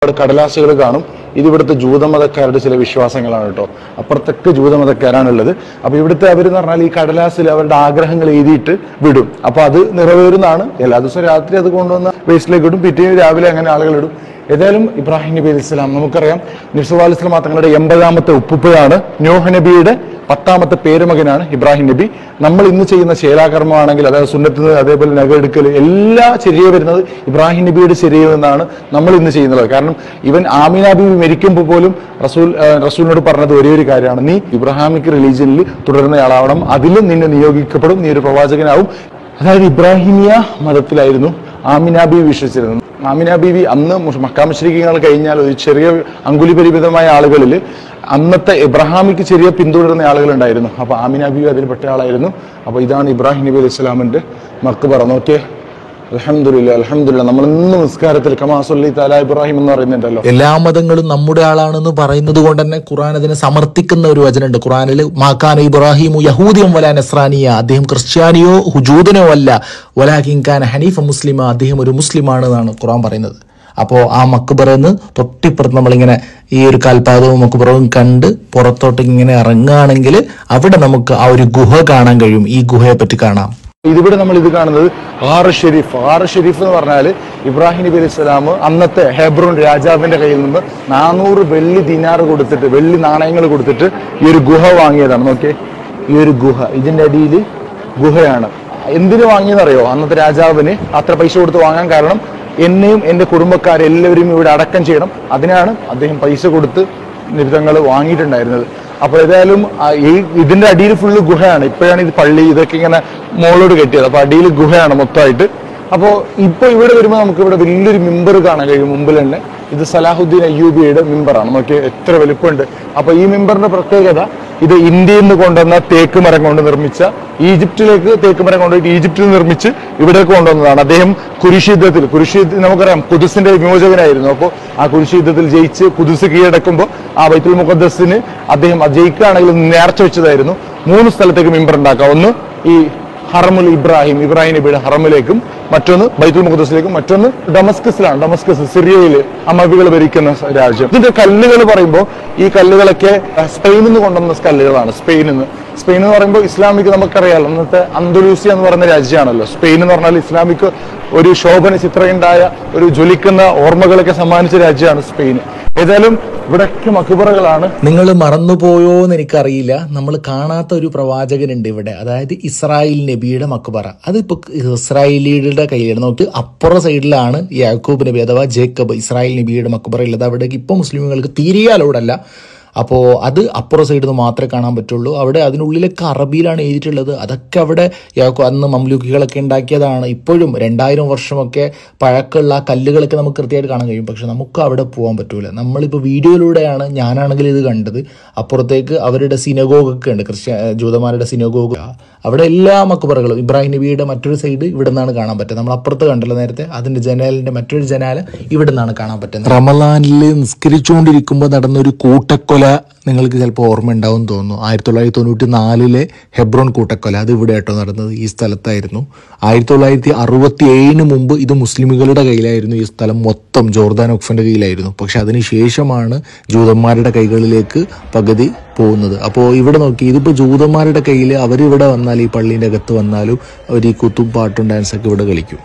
അവിടെ കടലാസുകൾ കാണും ഇത് ഇവിടുത്തെ ജൂതമതക്കാരുടെ ചില വിശ്വാസങ്ങളാണ് കേട്ടോ അപ്പുറത്തൊക്കെ ജൂതമതക്കാരാണുള്ളത് അപ്പൊ ഇവിടുത്തെ അവരെന്ന് പറഞ്ഞാൽ ഈ കടലാസിൽ അവരുടെ ആഗ്രഹങ്ങൾ എഴുതിയിട്ട് വിടും അപ്പൊ അത് നിറവേറുന്നതാണ് എല്ലാ ദിവസവും രാത്രി അത് കൊണ്ടുവന്ന് വേസ്റ്റിലേക്ക് ഇടും പിറ്റേന്ന് രാവിലെ അങ്ങനെ ആളുകൾ ഇടും ഏതായാലും ഇബ്രാഹിം നബി അലൈഹി സ്വലാം നമുക്കറിയാം നിർസുവാലിസ്ലാം തങ്ങളുടെ എൺപതാമത്തെ ഉപ്പുപ്പയാണ് നോഹ നബിയുടെ പത്താമത്തെ പേരുമകനാണ് ഇബ്രാഹിം നബി നമ്മൾ ഇന്ന് ചെയ്യുന്ന ശേലാകർമ്മമാണെങ്കിൽ അതായത് സുന്നത്ത് അതേപോലെ നഗെടുക്കൽ എല്ലാ ചെറിയ വരുന്നത് ഇബ്രാഹിം നബിയുടെ ചെറിയ നിന്നാണ് നമ്മൾ ഇന്ന് ചെയ്യുന്നത് കാരണം ഇവൻ ആമിന ബിബി മരിക്കുമ്പോൾ പോലും റസൂൽ ആ, റസൂലിനോട് പറഞ്ഞത് ഒരേ ഒരു കാര്യമാണ് നീ ഇബ്രാഹിമിക് റിലീജിയനിൽ തുടരുന്നയാളാവണം അതിലും നിന്നെ നിയോഗിക്കപ്പെടും നീ ഒരു പ്രവാചകനാവും അതായത് ഇബ്രാഹിമിയ മതത്തിലായിരുന്നു ആമിന ബീവി വിശ്വസിച്ചിരുന്നത് ആമിന ബീവി അന്ന് മുഷ- മക്കാമശ്രീകങ്ങൾ കഴിഞ്ഞാൽ ഒരു ചെറിയ അങ്കുലി പരിമിതമായ ആളുകളിൽ അന്നത്തെ ഇബ്രാഹിമിക്ക് ചെറിയ പിന്തുടരുന്ന ആളുകളുണ്ടായിരുന്നു അപ്പൊ ആമിന ബീവി അതിൽപ്പെട്ട ആളായിരുന്നു അപ്പൊ ഇതാണ് ഇബ്രാഹിം നബി അലൈഹി സ്വലാമിന്റെ മക്ബറ നോക്കിയേ അലഹമില്ല അലഹമില്ല നമ്മൾ ഇന്ന് നിസ്കാരത്തിൽ കമാസുല്ലി തല ഇബ്രാഹിം എന്ന് പറയുന്നുണ്ടല്ലോ എല്ലാ മതങ്ങളും നമ്മുടെ ആളാണെന്ന് പറയുന്നത് കൊണ്ട് തന്നെ ഖുറാൻ അതിനെ സമർത്ഥിക്കുന്ന ഒരു വചനമുണ്ട് ഖുറാനിൽ മാക്കാൻ ഇബ്രാഹിമു യഹൂദിയം വല നസ്രാനിയ അദ്ദേഹം ക്രിസ്ത്യാനിയോ ഹുജൂദനോ അല്ല വലാഖിൻഖാൻ ഹനീഫ മുസ്ലിമ അദ്ദേഹം ഒരു മുസ്ലിമാണ് എന്നാണ് ഖുറാൻ പറയുന്നത് അപ്പോൾ ആ മക്കുബറന്ന് തൊട്ടിപ്പുറത്ത് നമ്മളിങ്ങനെ ഈ ഒരു കാൽപാദവും മക്കുബറവും കണ്ട് പുറത്തോട്ട് ഇങ്ങനെ ഇറങ്ങുകയാണെങ്കിൽ അവിടെ നമുക്ക് ആ ഒരു ഗുഹ കാണാൻ കഴിയും ഈ ഗുഹയെ പറ്റി കാണാം ഇതിവിടെ നമ്മൾ ഇത് കാണുന്നത് ഹാർ ഷെരീഫ് ഹാർ ഷെരീഫ് എന്ന് പറഞ്ഞാൽ ഇബ്രാഹിം നബി അലൈഹി സ്വലാം അന്നത്തെ ഹെബ്രോൺ രാജാവിന്റെ കയ്യിൽ നിന്ന് നാനൂറ് വെള്ളി ദിനാറ് കൊടുത്തിട്ട് വെള്ളി നാണയങ്ങൾ കൊടുത്തിട്ട് ഈ ഒരു ഗുഹ വാങ്ങിയതാണ് നോക്കിയേ ഈ ഒരു ഗുഹ ഇതിന്റെ അടിയിൽ ഗുഹയാണ് എന്തിനു വാങ്ങിയെന്നറിയോ അന്നത്തെ രാജാവിന് അത്ര പൈസ കൊടുത്ത് വാങ്ങാൻ കാരണം എന്നെയും എന്റെ കുടുംബക്കാരെല്ലാവരും ഇവിടെ അടക്കം ചെയ്യണം അതിനാണ് അദ്ദേഹം പൈസ കൊടുത്ത് നിബിധങ്ങൾ വാങ്ങിയിട്ടുണ്ടായിരുന്നത് അപ്പൊ ഏതായാലും ആ ഈ ഇതിന്റെ അടിയിൽ ഫുള്ള് ഗുഹയാണ് ഇപ്പോഴാണ് ഇത് പള്ളി ഇതൊക്കെ ഇങ്ങനെ മോളോട് കെട്ടിയത് അപ്പൊ അടിയിൽ ഗുഹയാണ് മൊത്തമായിട്ട് അപ്പോ ഇപ്പൊ ഇവിടെ വരുമ്പോൾ നമുക്ക് ഇവിടെ വലിയൊരു മിമ്പർ കാണാൻ കഴിയും മുമ്പിൽ തന്നെ ഇത് സലാഹുദ്ദീൻ അയ്യൂബിയുടെ മിമ്പറാണ് നോക്കി എത്ര വലിപ്പമുണ്ട് അപ്പൊ ഈ മിമ്പറിന്റെ പ്രത്യേകത ഇത് ഇന്ത്യയിൽ നിന്ന് കൊണ്ടുവന്ന തേക്ക് മരം കൊണ്ട് നിർമ്മിച്ച ഈജിപ്തിലേക്ക് തേക്ക് മരം കൊണ്ടുപോയിട്ട് ഈജിപ്തിൽ നിർമ്മിച്ച് ഇവിടേക്ക് കൊണ്ടുവന്നതാണ് അദ്ദേഹം കുരിശ് യുദ്ധത്തിൽ കുരിശ് യുദ്ധത്തിൽ നമുക്കറിയാം കുതിസിന്റെ വിമോചകനായിരുന്നു അപ്പോൾ ആ കുരിശ് യുദ്ധത്തിൽ ജയിച്ച് കുതിസ് കീഴടക്കുമ്പോൾ ആ ബൈത്തുൽ മുഖദ്ദസിന് അദ്ദേഹം അത് ജയിക്കുകയാണെങ്കിൽ നേർച്ച വെച്ചതായിരുന്നു മൂന്ന് സ്ഥലത്തേക്ക് മിമ്പർ ഉണ്ടാക്കാം ഒന്ന് ഈ ഹറമുൽ ഇബ്രാഹിം ഇബ്രാഹിം നബിയുടെ ഹറമിലേക്കും മറ്റൊന്ന് ബൈത്തുൽ മുഖദ്സിലേക്കും മറ്റൊന്ന് ഡമസ്കസിലാണ് ഡമസ്കസ് സിറിയയിൽ അമവികൾ ഭരിക്കുന്ന സ- രാജ്യം ഇതിന്റെ കല്ലുകൾ പറയുമ്പോൾ ഈ കല്ലുകളൊക്കെ അഹ്, സ്പെയിനിൽ നിന്ന് കൊണ്ടുവന്ന കല്ലുകളാണ് സ്പെയിനിൽ നിന്ന് സ്പെയിൻ എന്ന് പറയുമ്പോൾ ഇസ്ലാമിക് നമുക്കറിയാലോ അന്നത്തെ അന്തലൂസിയ എന്ന് പറയുന്ന രാജ്യമാണല്ലോ സ്പെയിൻ എന്ന് പറഞ്ഞാൽ ഇസ്ലാമിക് ഒരു ശോഭന ചിത്രയുണ്ടായ ഒരു ജ്വലിക്കുന്ന ഓർമ്മകളൊക്കെ സമ്മാനിച്ച രാജ്യമാണ് സ്പെയിൻ ഏതായാലും ഇവിടെയൊക്കെ മക്കുബറകളാണ് നിങ്ങൾ മറന്നുപോയോ എന്ന് എനിക്കറിയില്ല നമ്മൾ കാണാത്ത ഒരു പ്രവാചകനുണ്ട് ഇവിടെ അതായത് ഇസ്രായേൽ നബിയുടെ മക്ബറ അതിപ്പോ ഇസ്രായേലിയുടെ കയ്യിലാണ് നോക്ക് അപ്പുറ സൈഡിലാണ് യാക്കൂബ് നബി അഥവാ ജേക്കബ് ഇസ്രായേൽ നബിയുടെ മക്ബറ ഉള്ളത് അവിടേക്ക് ഇപ്പോൾ മുസ്ലിമുകൾക്ക് തീരെ അലൗഡല്ല അപ്പോൾ അത് അപ്പുറ സൈഡിൽ നിന്ന് മാത്രമേ കാണാൻ പറ്റുള്ളൂ അവിടെ അതിനുള്ളിലൊക്കെ അറബിയിലാണ് എഴുതിയിട്ടുള്ളത് അതൊക്കെ അവിടെ യാക്കോ അന്ന് മംലൂക്കികളൊക്കെ ഉണ്ടാക്കിയതാണ് ഇപ്പോഴും രണ്ടായിരം വർഷമൊക്കെ പഴക്കമുള്ള ആ കല്ലുകളൊക്കെ നമുക്ക് കൃത്യമായിട്ട് കാണാൻ കഴിയും പക്ഷെ നമുക്ക് അവിടെ പോകാൻ പറ്റൂല നമ്മളിപ്പോൾ വീഡിയോയിലൂടെയാണ് ഞാനാണെങ്കിൽ ഇത് കണ്ടത് അപ്പുറത്തേക്ക് അവരുടെ സിനഗോഗൊക്കെ ഉണ്ട് ക്രിസ്ത്യ ജൂതന്മാരുടെ സിനഗോഗ് അവിടെ എല്ലാ മക്കുബറകളും ഇബ്രാഹിം നബിയുടെ മറ്റൊരു സൈഡ് ഇവിടെ നിന്നാണ് കാണാൻ പറ്റുന്നത് നമ്മൾ അപ്പുറത്ത് കണ്ടല്ലോ നേരത്തെ അതിന്റെ ജനാലിന്റെ മറ്റൊരു ജനാല ഇവിടെ നിന്നാണ് കാണാൻ പറ്റുന്നത് റമലാനിൽ നിസ്കരിച്ചുകൊണ്ടിരിക്കുമ്പോൾ നടന്ന ഒരു കൂട്ടക്കൊല നിങ്ങൾക്ക് ചിലപ്പോൾ ഓർമ്മ ഉണ്ടാവും എന്ന് തോന്നുന്നു ആയിരത്തി തൊള്ളായിരത്തി തൊണ്ണൂറ്റി നാലിലെ ഹെബ്രോൺ കൂട്ടക്കൊല അത് ഇവിടെ ആയിട്ടോ നടന്നത് ഈ സ്ഥലത്തായിരുന്നു ആയിരത്തി തൊള്ളായിരത്തി അറുപത്തി ഏഴിന് മുമ്പ് ഇത് മുസ്ലിമുകളുടെ കയ്യിലായിരുന്നു ഈ സ്ഥലം മൊത്തം ജോർദാൻ ഒക്ഫന്റെ കയ്യിലായിരുന്നു പക്ഷെ അതിന് ശേഷമാണ് ജൂതന്മാരുടെ കൈകളിലേക്ക് പകുതി പോകുന്നത് അപ്പോൾ ഇവിടെ നോക്കി ഇതിപ്പോൾ ജൂതന്മാരുടെ കയ്യിൽ അവരിവിടെ വന്നാൽ ഈ പള്ളീൻ്റെ അകത്ത് വന്നാലും അവർ ഈ കുത്തും പാട്ടും ഡാൻസൊക്കെ ഇവിടെ കളിക്കും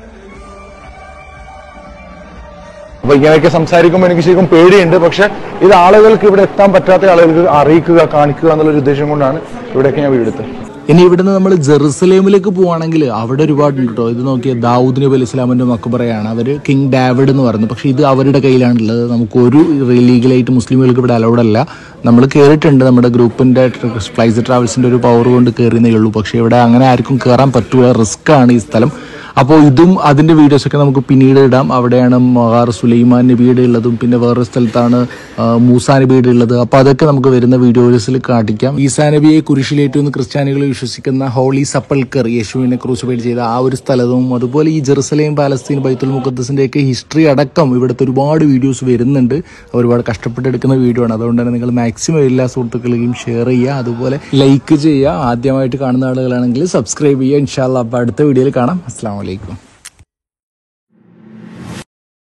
അപ്പൊ ഇങ്ങനെയൊക്കെ സംസാരിക്കുമ്പോൾ എനിക്ക് ശരിക്കും പേടിയുണ്ട് പക്ഷെ ഇത് ആളുകൾക്ക് ഇവിടെ എത്താൻ പറ്റാത്ത ആളുകൾക്ക് അറിയിക്കുക കാണിക്കുക എന്നുള്ള ഒരു ഉദ്ദേശം കൊണ്ടാണ് ഇവിടെയൊക്കെ ഞാൻ വീടെടുത്തത് ഇനി ഇവിടുന്ന് നമ്മൾ ജെറുസലേമിലേക്ക് പോവാണെങ്കിൽ അവിടെ ഒരുപാടുണ്ട് കേട്ടോ ഇത് നോക്കിയ ദാവൂദ് നബി അലൈഹി ഇസ്ലാമിന്റെ മക്കബറയാണ് അവർ കിങ് ഡാവിഡ് എന്ന് പറയുന്നത് പക്ഷേ ഇത് അവരുടെ കയ്യിലാണുള്ളത് നമുക്ക് ഒരു ലീഗലായിട്ട് മുസ്ലിമുകൾക്ക് ഇവിടെ അലൗഡ് അല്ല നമ്മൾ കയറിയിട്ടുണ്ട് നമ്മുടെ ഗ്രൂപ്പിന്റെ ഫ്ലൈസ് ട്രാവൽസിന്റെ ഒരു പവർ കൊണ്ട് കയറിയതേ ഉള്ളൂ പക്ഷേ ഇവിടെ അങ്ങനെ ആർക്കും കയറാൻ പറ്റൂല റിസ്ക് ആണ് ഈ സ്ഥലം അപ്പോൾ ഇതും അതിന്റെ വീഡിയോസ് ഒക്കെ നമുക്ക് പിന്നീട് ഇടാം അവിടെയാണ് മഹാർ സുലൈമാൻ നബിയുടെ ഉള്ളതും പിന്നെ വേറൊരു സ്ഥലത്താണ് ആ, മൂസാ നബിയുടെ ഉള്ളത് അപ്പോൾ അതൊക്കെ നമുക്ക് വരുന്ന വീഡിയോസിൽ കാണിക്കാം ഈസാ നബിയെ കുരിശിലേറ്റുമെന്ന് ക്രിസ്ത്യാനികൾ വിശ്വസിക്കുന്ന ഹോളി സപ്പൽക്കർ യേശുവിനെ ക്രൂസിഫൈഡ് ചെയ്ത ആ ഒരു സ്ഥലവും അതുപോലെ ഈ ജെറുസലേം പാലസ്തീൻ ബൈത്തുൽ മുഖദ്സിന്റെ ഒക്കെ ഹിസ്റ്ററി അടക്കം ഇവിടുത്തെ ഒരുപാട് വീഡിയോസ് വരുന്നുണ്ട് ഒരുപാട് കഷ്ടപ്പെട്ടെടുക്കുന്ന വീഡിയോ ആണ് അതുകൊണ്ട് തന്നെ നിങ്ങൾ മാക്സിമം എല്ലാ സുഹൃത്തുക്കളെയും ഷെയർ ചെയ്യുക അതുപോലെ ലൈക്ക് ചെയ്യുക ആദ്യമായിട്ട് കാണുന്ന ആളുകളാണെങ്കിൽ സബ്സ്ക്രൈബ് ചെയ്യുക ഇൻഷാല്ല അപ്പോൾ അടുത്ത വീഡിയോയിൽ കാണാം അസ്സാം വലൈക്കും